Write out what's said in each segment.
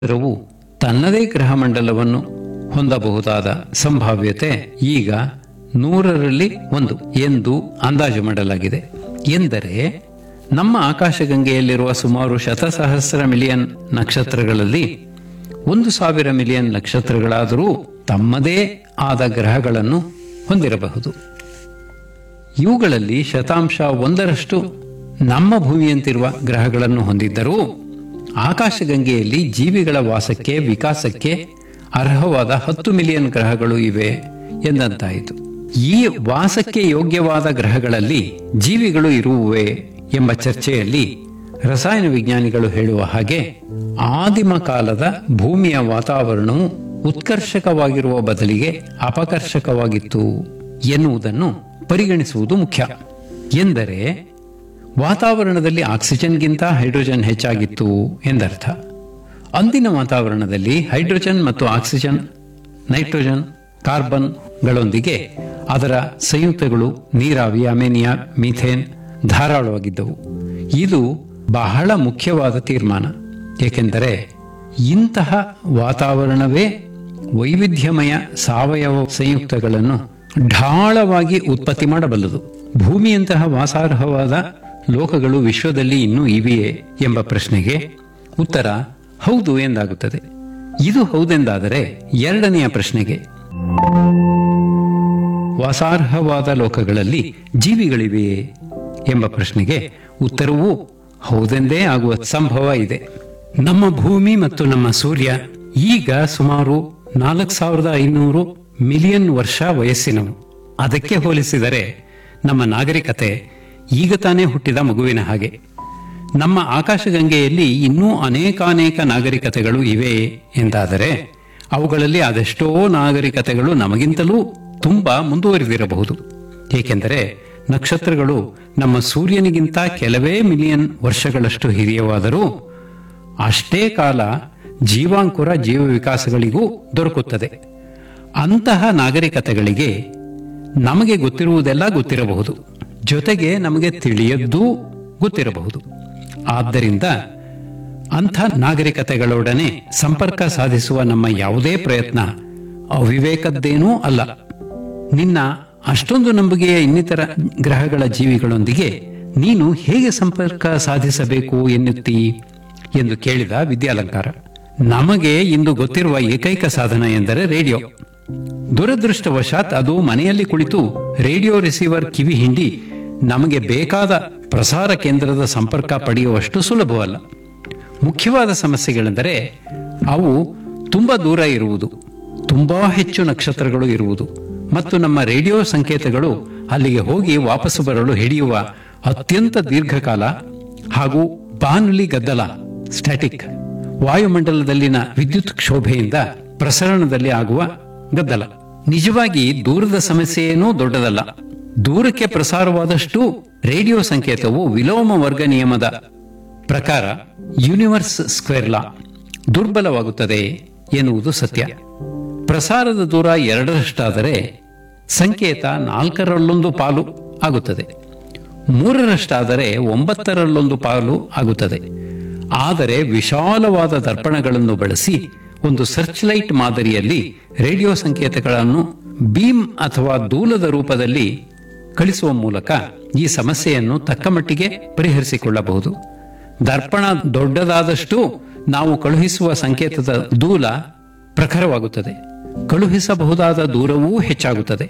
ನಕ್ಷತ್ರವು ತನ್ನದೇ ಗ್ರಹಮಂಡಲವನ್ನು ಹೊಂದಬಹುದಾದ ಸಂಭಾವ್ಯತೆ ಈಗ ನೂರರಲ್ಲಿ ಒಂದು ಎಂದು ಅಂದಾಜು ಮಾಡಲಾಗಿದೆ ಎಂದರೆ ನಮ್ಮ ಆಕಾಶಗಂಗೆಯಲ್ಲಿರುವ ಸುಮಾರು ಶತಸಹಸ್ರ ಮಿಲಿಯನ್ ನಕ್ಷತ್ರಗಳಲ್ಲಿ ಒಂದು ಸಾವಿರ ಮಿಲಿಯನ್ ನಕ್ಷತ್ರಗಳಾದರೂ ತಮ್ಮದೇ ಆದ ಗ್ರಹಗಳನ್ನು ಹೊಂದಿರಬಹುದು ಇವುಗಳಲ್ಲಿ ಶತಾಂಶ ಒಂದರಷ್ಟು ನಮ್ಮ ಭೂಮಿಯಂತಿರುವ ಗ್ರಹಗಳನ್ನು ಹೊಂದಿದ್ದರೂ ಆಕಾಶಗಂಗೆಯಲ್ಲಿ ಜೀವಿಗಳ ವಾಸಕ್ಕೆ ವಿಕಾಸಕ್ಕೆ ಅರ್ಹವಾದ ಹತ್ತು ಮಿಲಿಯನ್ ಗ್ರಹಗಳು ಇವೆ ಎಂದಂತಾಯಿತು ಈ ವಾಸಕ್ಕೆ ಯೋಗ್ಯವಾದ ಗ್ರಹಗಳಲ್ಲಿ ಜೀವಿಗಳು ಇರುವುವೆ ಎಂಬ ಚರ್ಚೆಯಲ್ಲಿ ರಸಾಯನ ವಿಜ್ಞಾನಿಗಳು ಹೇಳುವ ಹಾಗೆ ಆದಿಮ ಕಾಲದ ಭೂಮಿಯ ವಾತಾವರಣವು ಉತ್ಕರ್ಷಕವಾಗಿರುವ ಬದಲಿಗೆ ಅಪಕರ್ಷಕವಾಗಿತ್ತು ಎನ್ನುವುದನ್ನು ಪರಿಗಣಿಸುವುದು ಮುಖ್ಯ ಎಂದರೆ ವಾತಾವರಣದಲ್ಲಿ ಆಕ್ಸಿಜನ್ಗಿಂತ ಹೈಡ್ರೋಜನ್ ಹೆಚ್ಚಾಗಿತ್ತು ಎಂದರ್ಥ ಅಂದಿನ ವಾತಾವರಣದಲ್ಲಿ ಹೈಡ್ರೋಜನ್ ಮತ್ತು ಆಕ್ಸಿಜನ್ ನೈಟ್ರೋಜನ್ ಕಾರ್ಬನ್ಗಳೊಂದಿಗೆ ಅದರ ಸಂಯುಕ್ತಗಳು ನೀರಾವಿ ಅಮೇನಿಯಾ ಮೀಥೇನ್ ಧಾರಾಳವಾಗಿದ್ದವು ಇದು ಬಹಳ ಮುಖ್ಯವಾದ ತೀರ್ಮಾನ ಏಕೆಂದರೆ ಇಂತಹ ವಾತಾವರಣವೇ ವೈವಿಧ್ಯಮಯ ಸಾವಯವ ಸಂಯುಕ್ತಗಳನ್ನು ಢಾಳವಾಗಿ ಉತ್ಪತ್ತಿ ಮಾಡಬಲ್ಲದು ಭೂಮಿಯಂತಹ ವಾಸಾರ್ಹವಾದ ಲೋಕಗಳು ವಿಶ್ವದಲ್ಲಿ ಇನ್ನೂ ಇವೆಯೇ ಎಂಬ ಪ್ರಶ್ನೆಗೆ ಉತ್ತರ ಹೌದು ಎಂದಾಗುತ್ತದೆ ಇದು ಹೌದೆಂದಾದರೆ ಎರಡನೆಯ ಪ್ರಶ್ನೆಗೆ ವಾಸಾರ್ಹವಾದ ಲೋಕಗಳಲ್ಲಿ ಜೀವಿಗಳಿವೆಯೇ ಎಂಬ ಪ್ರಶ್ನೆಗೆ ಉತ್ತರವೂ ಹೌದೆಂದೇ ಆಗುವ ಸಂಭವ ಇದೆ ನಮ್ಮ ಭೂಮಿ ಮತ್ತು ನಮ್ಮ ಸೂರ್ಯ ಈಗ ಸುಮಾರು ನಾಲ್ಕು ಸಾವಿರದ ಐನೂರು ಮಿಲಿಯನ್ ವರ್ಷ ವಯಸ್ಸಿನವು ಅದಕ್ಕೆ ಹೋಲಿಸಿದರೆ ನಮ್ಮ ನಾಗರಿಕತೆ ಈಗ ತಾನೇ ಹುಟ್ಟಿದ ಮಗುವಿನ ಹಾಗೆ ನಮ್ಮ ಆಕಾಶಗಂಗೆಯಲ್ಲಿ ಇನ್ನೂ ಅನೇಕಾನೇಕ ನಾಗರಿಕತೆಗಳು ಇವೆ ಎಂದಾದರೆ ಅವುಗಳಲ್ಲಿ ಅದೆಷ್ಟೋ ನಾಗರಿಕತೆಗಳು ನಮಗಿಂತಲೂ ತುಂಬಾ ಮುಂದುವರಿದಿರಬಹುದು ಏಕೆಂದರೆ ನಕ್ಷತ್ರಗಳು ನಮ್ಮ ಸೂರ್ಯನಿಗಿಂತ ಕೆಲವೇ ಮಿಲಿಯನ್ ವರ್ಷಗಳಷ್ಟು ಹಿರಿಯವಾದರೂ ಅಷ್ಟೇ ಕಾಲ ಜೀವಾಂಕುರ ಜೀವ ವಿಕಾಸಗಳಿಗೂ ದೊರಕುತ್ತದೆ ಅಂತಹ ನಾಗರಿಕತೆಗಳಿಗೆ ನಮಗೆ ಗೊತ್ತಿರುವುದೆಲ್ಲ ಗೊತ್ತಿರಬಹುದು ಜೊತೆಗೆ ನಮಗೆ ತಿಳಿಯದ್ದೂ ಗೊತ್ತಿರಬಹುದು ಆದ್ದರಿಂದ ಅಂಥ ನಾಗರಿಕತೆಗಳೊಡನೆ ಸಂಪರ್ಕ ಸಾಧಿಸುವ ನಮ್ಮ ಯಾವುದೇ ಪ್ರಯತ್ನ ಅವಿವೇಕದ್ದೇನೂ ಅಲ್ಲ ನಿನ್ನ ಅಷ್ಟೊಂದು ನಂಬಿಕೆಯ ಇನ್ನಿತರ ಗ್ರಹಗಳ ಜೀವಿಗಳೊಂದಿಗೆ ನೀನು ಹೇಗೆ ಸಂಪರ್ಕ ಸಾಧಿಸಬೇಕು ಎನ್ನುತ್ತೀ ಎಂದು ಕೇಳಿದ ವಿದ್ಯಾಲಂಕಾರ ನಮಗೆ ಇಂದು ಗೊತ್ತಿರುವ ಏಕೈಕ ಸಾಧನ ಎಂದರೆ ರೇಡಿಯೋ ದುರದೃಷ್ಟವಶಾತ್ ಅದು ಮನೆಯಲ್ಲಿ ಕುಳಿತು ರೇಡಿಯೋ ರಿಸೀವರ್ ಕಿವಿ ಹಿಂಡಿ ನಮಗೆ ಬೇಕಾದ ಪ್ರಸಾರ ಕೇಂದ್ರದ ಸಂಪರ್ಕ ಪಡೆಯುವಷ್ಟು ಸುಲಭವಲ್ಲ ಮುಖ್ಯವಾದ ಸಮಸ್ಯೆಗಳೆಂದರೆ ಅವು ತುಂಬಾ ದೂರ ಇರುವುದು ತುಂಬಾ ಹೆಚ್ಚು ನಕ್ಷತ್ರಗಳು ಇರುವುದು ಮತ್ತು ನಮ್ಮ ರೇಡಿಯೋ ಸಂಕೇತಗಳು ಅಲ್ಲಿಗೆ ಹೋಗಿ ವಾಪಸ್ಸು ಬರಲು ಹಿಡಿಯುವ ಅತ್ಯಂತ ದೀರ್ಘಕಾಲ ಹಾಗೂ ಬಾನುಲಿ ಗದ್ದಲ ಸ್ಟ್ಯಾಟಿಕ್ ವಾಯುಮಂಡಲದಲ್ಲಿನ ವಿದ್ಯುತ್ ಕ್ಷೋಭೆಯಿಂದ ಪ್ರಸರಣದಲ್ಲಿ ಆಗುವ ಗದ್ದಲ ನಿಜವಾಗಿ ದೂರದ ಸಮಸ್ಯೆಯೇನೂ ದೊಡ್ಡದಲ್ಲ ದೂರಕ್ಕೆ ಪ್ರಸಾರವಾದಷ್ಟು ರೇಡಿಯೋ ಸಂಕೇತವು ವಿಲೋಮ ವರ್ಗ ನಿಯಮದ ಪ್ರಕಾರ ಯೂನಿವರ್ಸ್ ಸ್ಕ್ವೇರ್ ಲಾ ದುರ್ಬಲವಾಗುತ್ತದೆ ಎನ್ನುವುದು ಸತ್ಯ ಪ್ರಸಾರದ ದೂರ ಎರಡರಷ್ಟಾದರೆ ಸಂಕೇತ ನಾಲ್ಕರಲ್ಲೊಂದು ಪಾಲು ಆಗುತ್ತದೆ ಮೂರರಷ್ಟಾದರೆ ಒಂಬತ್ತರಲ್ಲೊಂದು ಪಾಲು ಆಗುತ್ತದೆ ಆದರೆ ವಿಶಾಲವಾದ ದರ್ಪಣಗಳನ್ನು ಬಳಸಿ ಒಂದು ಸರ್ಚ್ ಲೈಟ್ ಮಾದರಿಯಲ್ಲಿ ರೇಡಿಯೋ ಸಂಕೇತಗಳನ್ನು ಬೀಮ್ ಅಥವಾ ದೂಲದ ರೂಪದಲ್ಲಿ ಕಳಿಸುವ ಮೂಲಕ ಈ ಸಮಸ್ಯೆಯನ್ನು ತಕ್ಕಮಟ್ಟಿಗೆ ಪರಿಹರಿಸಿಕೊಳ್ಳಬಹುದು ದರ್ಪಣ ದೊಡ್ಡದಾದಷ್ಟು ನಾವು ಕಳುಹಿಸುವ ಸಂಕೇತದ ದೂಲ ಪ್ರಖರವಾಗುತ್ತದೆ ಕಳುಹಿಸಬಹುದಾದ ದೂರವೂ ಹೆಚ್ಚಾಗುತ್ತದೆ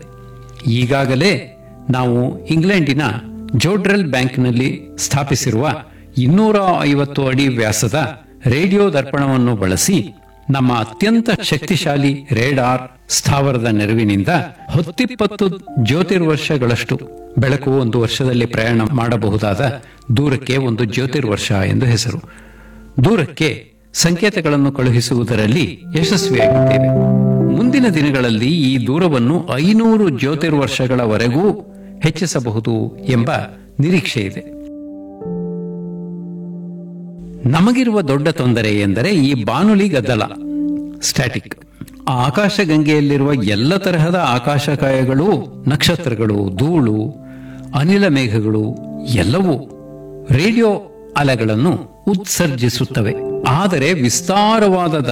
ಈಗಾಗಲೇ ನಾವು ಇಂಗ್ಲೆಂಡಿನ ಜೋಡ್ರೆಲ್ ಬ್ಯಾಂಕ್ನಲ್ಲಿ ಸ್ಥಾಪಿಸಿರುವ ಇನ್ನೂರ ಐವತ್ತು ಅಡಿ ವ್ಯಾಸದ ರೇಡಿಯೋ ದರ್ಪಣವನ್ನು ಬಳಸಿ ನಮ್ಮ ಅತ್ಯಂತ ಶಕ್ತಿಶಾಲಿ ರೇಡಾರ್ ಸ್ಥಾವರದ ನೆರವಿನಿಂದ ಹತ್ತಿಪ್ಪತ್ತು ಜ್ಯೋತಿರ್ವರ್ಷಗಳಷ್ಟು ಬೆಳಕು ಒಂದು ವರ್ಷದಲ್ಲಿ ಪ್ರಯಾಣ ಮಾಡಬಹುದಾದ ದೂರಕ್ಕೆ ಒಂದು ಜ್ಯೋತಿರ್ವರ್ಷ ಎಂದು ಹೆಸರು ದೂರಕ್ಕೆ ಸಂಕೇತಗಳನ್ನು ಕಳುಹಿಸುವುದರಲ್ಲಿ ಯಶಸ್ವಿಯಾಗಿದ್ದೇವೆ ಮುಂದಿನ ದಿನಗಳಲ್ಲಿ ಈ ದೂರವನ್ನು ಐನೂರು ಜ್ಯೋತಿರ್ವರ್ಷಗಳವರೆಗೂ ಹೆಚ್ಚಿಸಬಹುದು ಎಂಬ ನಿರೀಕ್ಷೆ ಇದೆ ನಮಗಿರುವ ದೊಡ್ಡ ತೊಂದರೆ ಎಂದರೆ ಈ ಬಾನುಲಿ ಗದ್ದಲ ಸ್ಟ್ಯಾಟಿಕ್ ಆಕಾಶಗಂಗೆಯಲ್ಲಿರುವ ಎಲ್ಲ ತರಹದ ಆಕಾಶಕಾಯಗಳು ನಕ್ಷತ್ರಗಳು ಧೂಳು ಅನಿಲ ಮೇಘಗಳು ಎಲ್ಲವೂ ರೇಡಿಯೋ ಅಲೆಗಳನ್ನು ಉತ್ಸರ್ಜಿಸುತ್ತವೆ ಆದರೆ ವಿಸ್ತಾರವಾದ